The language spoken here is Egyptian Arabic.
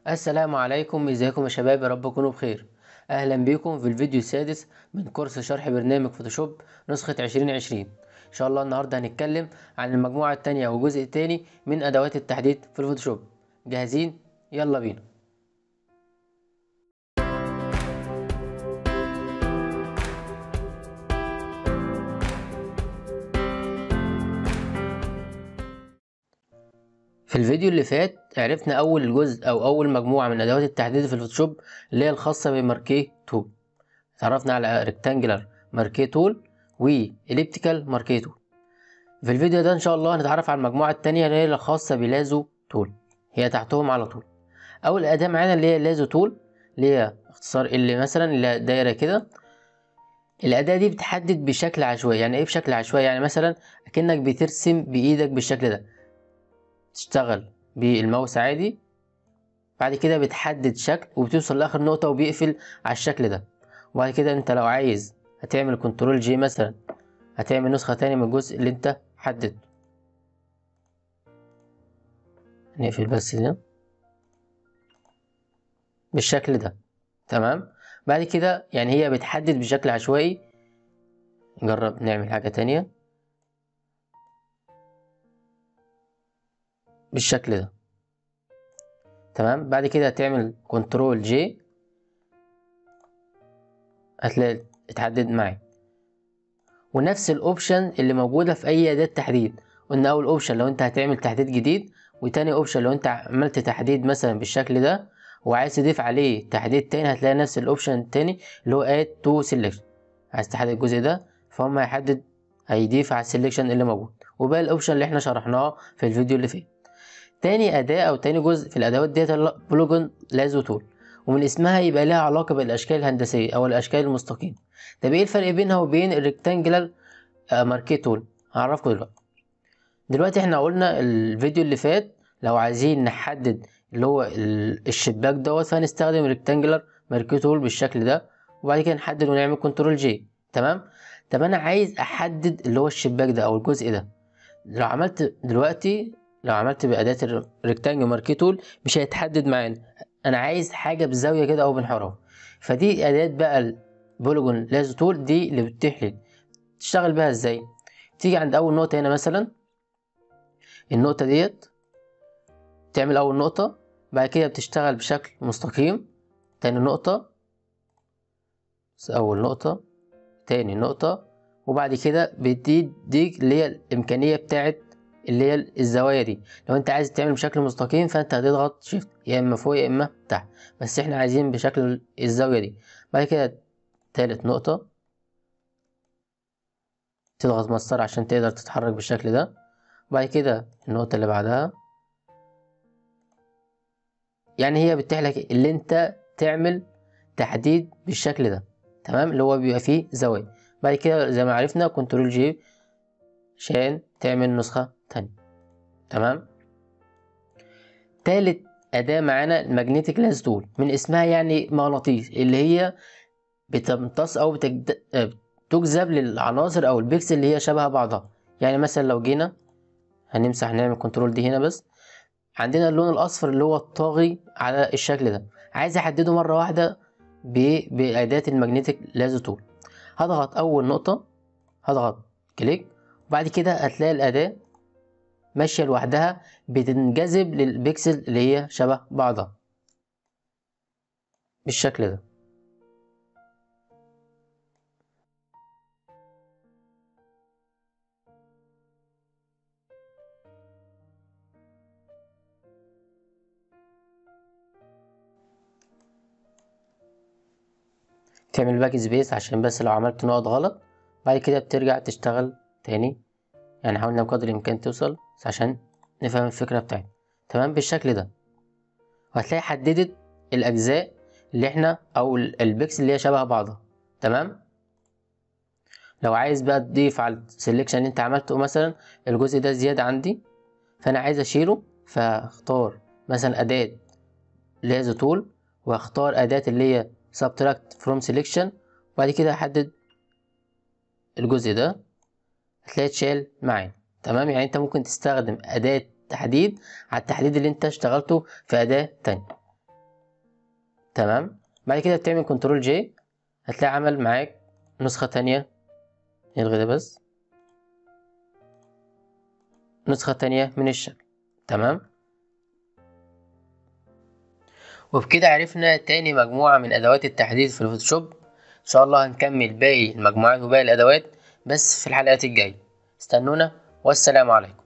السلام عليكم ازيكم يا شباب يا رب تكونوا بخير اهلا بيكم في الفيديو السادس من كورس شرح برنامج فوتوشوب نسخة 2020 ان شاء الله النهاردة هنتكلم عن المجموعة التانية والجزء التاني من ادوات التحديد في الفوتوشوب جاهزين يلا بينا في الفيديو اللي فات عرفنا اول جزء او اول مجموعه من ادوات التحديد في الفوتوشوب اللي هي الخاصه بماركيه تول اتعرفنا على ريكتانجلر ماركيه تول واليبتيكال ماركيه تول في الفيديو ده ان شاء الله هنتعرف على المجموعه التانية اللي هي الخاصه بلازو تول هي تحتهم على طول اول اداه معانا اللي هي لازو تول اللي هي اختصار اللي مثلا اللي هي دايره كده الاداه دي بتحدد بشكل عشوائي يعني ايه بشكل عشوائي يعني مثلا اكنك بترسم بايدك بالشكل ده تشتغل بالماوس عادي بعد كده بتحدد شكل وبتوصل لاخر نقطة وبيقفل على الشكل ده وبعد كده انت لو عايز هتعمل كنترول جي مثلا هتعمل نسخة تاني من الجزء اللي انت حددته نقفل بس ده بالشكل ده تمام بعد كده يعني هي بتحدد بشكل عشوائي نجرب نعمل حاجة تانية بالشكل ده تمام بعد كده هتعمل كنترول جي هتلاقي اتحدد معاك ونفس الاوبشن اللي موجوده في اي اداه تحديد قلنا اول اوبشن لو انت هتعمل تحديد جديد وتاني اوبشن لو انت عملت تحديد مثلا بالشكل ده وعايز تضيف عليه تحديد تاني هتلاقي نفس الاوبشن التاني اللي هو اد تو سيلكشن عايز تحدد الجزء ده فهم هيحدد هيضيف على السيلكشن اللي موجود وباقي الاوبشن اللي احنا شرحناه في الفيديو اللي فات تاني أداة أو تاني جزء في الأدوات ديت بلوجن لازو تول ومن اسمها يبقى لها علاقة بالأشكال الهندسية أو الأشكال المستقيمة طب إيه الفرق بينها وبين الريكتانجلر ماركيه تول هعرفكم دلوقتي دلوقتي احنا قلنا الفيديو اللي فات لو عايزين نحدد اللي هو الشباك دوت فهنستخدم ريكتانجلر ماركيه تول بالشكل ده وبعد كده نحدد ونعمل كنترول جي تمام طب انا عايز احدد اللي هو الشباك ده او الجزء ده لو عملت دلوقتي لو عملت بأداة الريكتانجل ماركي تول مش هيتحدد معانا انا عايز حاجة بزاوية كده او بانحراف فدي أداة بقى البوليجون لازو تول دي اللي بتتيح لي تشتغل بيها ازاي تيجي عند اول نقطة هنا مثلا النقطة ديت تعمل اول نقطة بعد كده بتشتغل بشكل مستقيم تاني نقطة اول نقطة تاني نقطة وبعد كده بتديك اللي هي الامكانية بتاعت اللي هي الزوايا دي لو انت عايز تعمل بشكل مستقيم فانت هتضغط شيفت يا اما فوق يا اما تحت بس احنا عايزين بشكل الزاويه دي بعد كده تالت نقطه تضغط مسطره عشان تقدر تتحرك بالشكل ده وبعد كده النقطه اللي بعدها يعني هي بتتيح لك اللي انت تعمل تحديد بالشكل ده تمام اللي هو بيبقى فيه زوايا بعد كده زي ما عرفنا كنترول جي عشان تعمل نسخة تانية تمام تالت أداة معانا الماجنتيك لاز تول من اسمها يعني مغناطيس اللي هي بتمتص أو بتجد... بتجذب للعناصر أو البيكسل اللي هي شبه بعضها يعني مثلا لو جينا هنمسح نعمل كنترول دي هنا بس عندنا اللون الأصفر اللي هو الطاغي على الشكل ده عايز أحدده مرة واحدة ب... بأداة الماجنتيك لاز تول هضغط أول نقطة هضغط كليك وبعد كده هتلاقي الأداة ماشية لوحدها بتنجذب للبيكسل اللي هي شبه بعضها بالشكل ده تعمل باك سبيس عشان بس لو عملت نقط غلط بعد كده بترجع تشتغل تاني يعني حاولنا بقدر الامكان توصل بس عشان نفهم الفكره بتاعتنا تمام بالشكل ده وهتلاقي حددت الاجزاء اللي احنا او البيكسل اللي هي شبه بعضها تمام لو عايز بقى تضيف على السلكشن اللي انت عملته مثلا الجزء ده زياده عندي فانا عايز اشيله فاختار مثلا اداه لازو تول واختار اداه اللي هي subtract from selection وبعد كده احدد الجزء ده هتلاقيه اتشال معانا تمام يعني انت ممكن تستخدم اداة تحديد على التحديد اللي انت اشتغلته في اداة تانية تمام بعد كده بتعمل كنترول جي هتلاقي عمل معاك نسخة تانية نلغي ده بس نسخة تانية من الشكل تمام وبكده عرفنا تاني مجموعة من أدوات التحديد في الفوتوشوب إن شاء الله هنكمل باقي المجموعات وباقي الأدوات بس في الحلقات الجاية استنونا والسلام عليكم